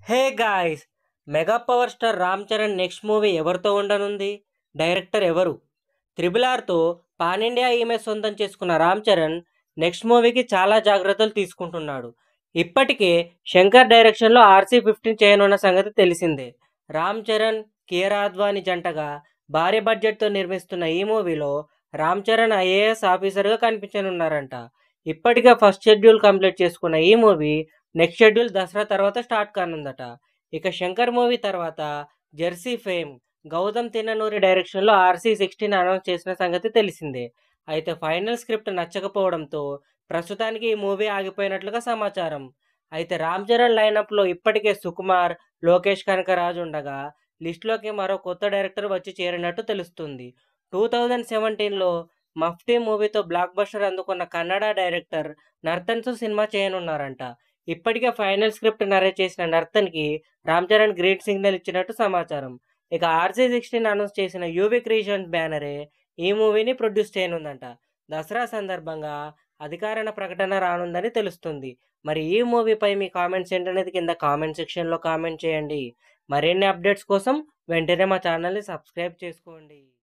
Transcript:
హే guys mega power star Ram Charan next movie ఎవరితో ఉండనుంది director ఎవరు త్రిబుల్ ఆర్తో పాన్ ఇండియా ఈమె సొంతం చేసుకున్న రామ్ చరణ్ నెక్స్ట్ మూవీకి చాలా జాగ్రత్తలు తీసుకుంటున్నాడు ఇప్పటికే శంకర్ డైరెక్షన్లో ఆర్సీ ఫిఫ్టీన్ చేయనున్న సంగతి తెలిసిందే రామ్ చరణ్ కియర్ అద్వాని జంటగా భారీ బడ్జెట్తో నిర్మిస్తున్న ఈ మూవీలో రామ్ చరణ్ ఐఏఎస్ ఆఫీసర్గా కనిపించనున్నారంట ఇప్పటికే ఫస్ట్ షెడ్యూల్ కంప్లీట్ చేసుకున్న ఈ మూవీ నెక్స్ట్ షెడ్యూల్ దసరా తర్వాత స్టార్ట్ కానుందట ఇక శంకర్ మూవీ తర్వాత జెర్సీ ఫేమ్ గౌతమ్ తిన్ననూరి డైరెక్షన్లో ఆర్సీ సిక్స్టీన్ అనౌన్స్ చేసిన సంగతి తెలిసిందే అయితే ఫైనల్ స్క్రిప్ట్ నచ్చకపోవడంతో ప్రస్తుతానికి ఈ మూవీ ఆగిపోయినట్లుగా సమాచారం అయితే రామ్ చరణ్ లైనప్లో ఇప్పటికే సుకుమార్ లోకేష్ కనకరాజు ఉండగా లిస్టులోకి మరో కొత్త డైరెక్టర్ వచ్చి చేరినట్టు తెలుస్తుంది టూ థౌజండ్ సెవెంటీన్లో మఫ్టీ మూవీతో బ్లాక్ బస్టర్ అందుకున్న కన్నడ డైరెక్టర్ నర్తన్తో సినిమా చేయనున్నారంట ఇప్పటికే ఫైనల్ స్క్రిప్ట్ నరేట్ చేసిన నర్తన్కి రామ్ చరణ్ గ్రీన్ సిగ్నల్ ఇచ్చినట్టు సమాచారం ఇక ఆర్సీ సిక్స్టీన్ అనౌన్స్ చేసిన యూవి క్రియేషన్స్ బ్యానరే ఈ మూవీని ప్రొడ్యూస్ చేయనుందంట దసరా సందర్భంగా అధికారిక ప్రకటన రానుందని తెలుస్తుంది మరి ఈ మూవీపై మీ కామెంట్స్ ఏంటనేది కింద కామెంట్ సెక్షన్లో కామెంట్ చేయండి మరిన్ని అప్డేట్స్ కోసం వెంటనే మా ఛానల్ని సబ్స్క్రైబ్ చేసుకోండి